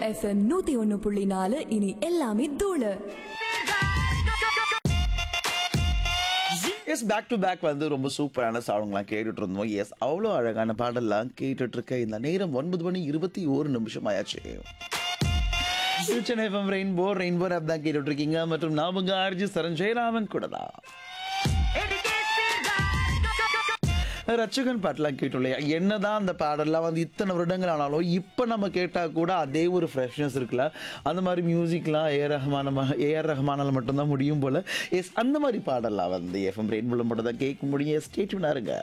FM நூத்தி ஒன்னு புள்ளி நாலு இனி எல்லாமே தூளு எஸ் பேக் டு பேக் வந்து ரொம்ப சூப்பரான சாங்லாம் கேட்டுட்டு இருந்தோம் எஸ் அவ்வளோ அழகான பாடல்லாம் கேட்டுட்டு இருக்க இந்த நேரம் ஒன்பது மணி இருபத்தி ஒரு நிமிஷம் ஆயாச்சு Chennai FM rainbow rainbow app தான் கேட்டுட்டு இருக்கீங்க மற்றும் நான் உங்க ஆர்ஜி சரண் ஜெயராமன் கூட தான் ரட்சகன் பாட்டெலாம் கேட்டோம் இல்லையா என்னதான் அந்த பாடல்லாம் வந்து இத்தனை வருடங்கள் ஆனாலும் இப்போ நம்ம கேட்டால் கூட அதே ஒரு ஃப்ரெஷ்னஸ் இருக்குல்ல அந்த மாதிரி மியூசிக்லாம் ஏஆர் ரஹ்மான ஏஆர் ரஹ்மானால் மட்டும்தான் முடியும் போல் எஸ் அந்த மாதிரி பாடலாம் வந்து எஃப்எம் ரெயின்போல மட்டும் தான் கேட்க முடியும் ஸ்டேட்யூனாக இருங்க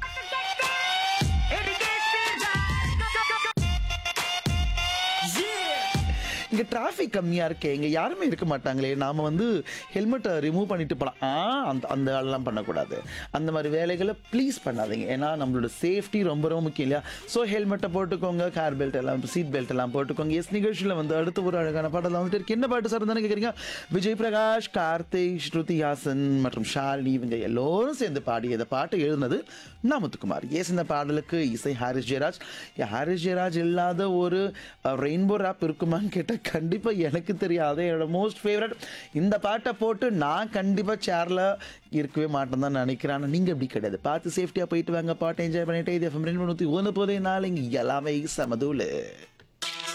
இங்கே டிராஃபிக் கம்மியாக இருக்கே இங்கே யாருமே இருக்க மாட்டாங்களே நாம் வந்து ஹெல்மெட்டை ரிமூவ் பண்ணிட்டு போகலாம் ஆ அந்த அந்த வேலைலாம் பண்ணக்கூடாது அந்த மாதிரி வேலைகளை ப்ளீஸ் பண்ணாதீங்க ஏன்னா நம்மளோட சேஃப்டி ரொம்ப ரொம்ப முக்கியம் இல்லையா ஸோ ஹெல்மெட்டை போட்டுக்கோங்க கார் பெல்ட் எல்லாம் சீட் பெல்ட் எல்லாம் போட்டுக்கோங்க எஸ் நிகழ்ச்சியில் வந்து அடுத்த ஒரு அழகான பாடலாம் வந்துட்டு இருக்கு என்ன பாட்டு சார் தானே கேட்குறீங்க விஜய் பிரகாஷ் கார்த்திக் ஸ்ருதி ஹாசன் மற்றும் ஷாலினி இவங்க எல்லோரும் சேர்ந்து பாடி இந்த பாட்டை எழுதினது நாமத்துக்குமார் எஸ் இந்த பாடலுக்கு இசை ஹாரிஸ் ஜெயராஜ் ஹாரிஸ் ஜெயராஜ் இல்லாத ஒரு ரெயின்போ ராப் இருக்குமான்னு கேட்டால் கண்டிப்பாக எனக்கு தெரியாது என்னோட மோஸ்ட் ஃபேவரட் இந்த பாட்டை போட்டு நான் கண்டிப்பாக சேரில் இருக்கவே மாட்டேன் தான் நினைக்கிறேன் ஆனால் நீங்கள் அப்படி கிடையாது பார்த்து சேஃப்டியாக போயிட்டு வாங்க பாட்டை என்ஜாய் பண்ணிட்டு இது எஃப்எம் ரெண்டு நூற்றி ஒன்று போதே நாள் இங்கே எல்லாமே சமதூள்